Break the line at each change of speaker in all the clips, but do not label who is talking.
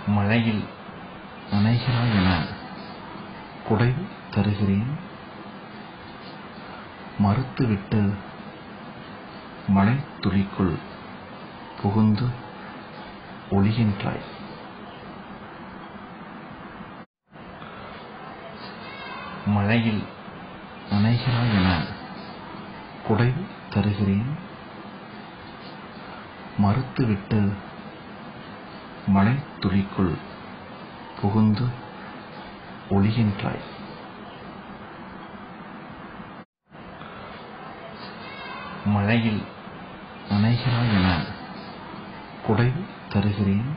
மழையில் நனைகிறாய் என குடை தருகிறேன் மறுத்துவிட்டு மழைத்துளிக்குள் புகுந்து ஒளிகின்றாய் மழையில் நனைகிறாய் என குடை தருகிறேன் மறுத்துவிட்டு மழைத்துளிக்குள் புகுந்து ஒளிகின்றாய் மழையில் நனைகிறாய் என குடை தருகிறேன்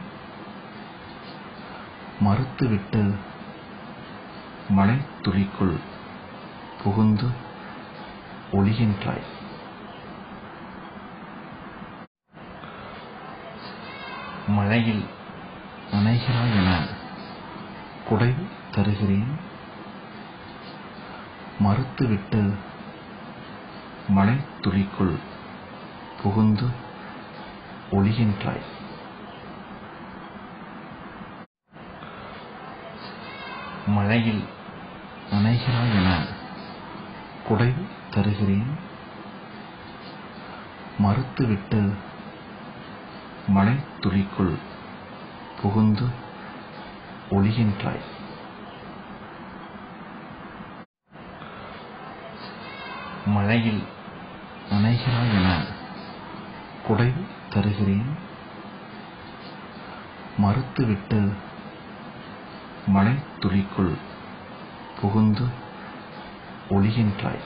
மறுத்துவிட்டு மழைத்துளிக்குள் புகுந்து ஒளிகின்றாய் மழையில் நனைகிறாய் என குடை தருகிறேன் மறுத்துவிட்டு மழைத்துளிக்குள் புகுந்து ஒளிகின்றாய் மழையில் நனைகிறாய் என குடை தருகிறேன் மறுத்துவிட்டு மழைத்துளிக்குள் புகுந்து ஒளிகின்றாய் மழையில் நனைகிறாய் என குடை தருகிறேன் மறுத்துவிட்டு மழைத்துளிக்குள் புகுந்து ஒளிகின்றாய்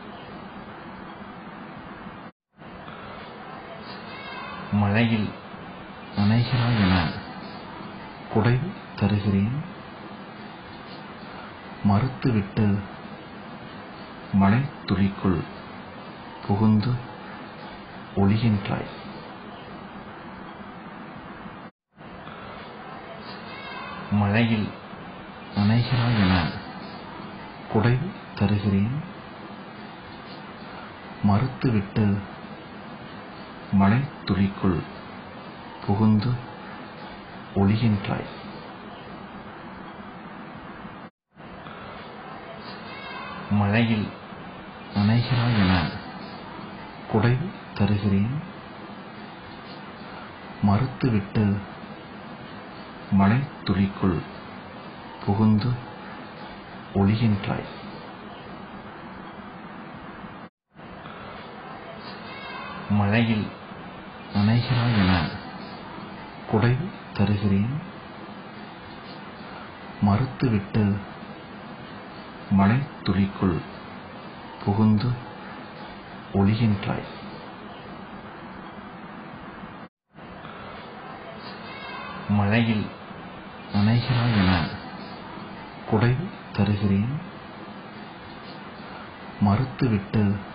மழையில் நனைகிறாய் என குடை தருகிறேன் மறுத்துவிட்டு மழைத்துளிக்குள் புகுந்து ஒளிகின்றாய் மழையில் நனைகிறாய் என குடை தருகிறேன் மறுத்துவிட்டு மழைத்துளிக்குள் புகுந்து ஒளிகின்றாய் மழையில் நனைகிறாய் என குடை தருகிறேன் மறுத்துவிட்டு மழைத்துளிக்குள் புகுந்து ஒளிகின்றாய் மழையில் நனைகிறாய் என குடை தருகிறேன் மறுத்துவிட்டு மழைத்துளிக்குள் புகுந்து ஒளிகின்றாய் மழையில் நனைகிறாய் என குடை தருகிறேன் மறுத்துவிட்டு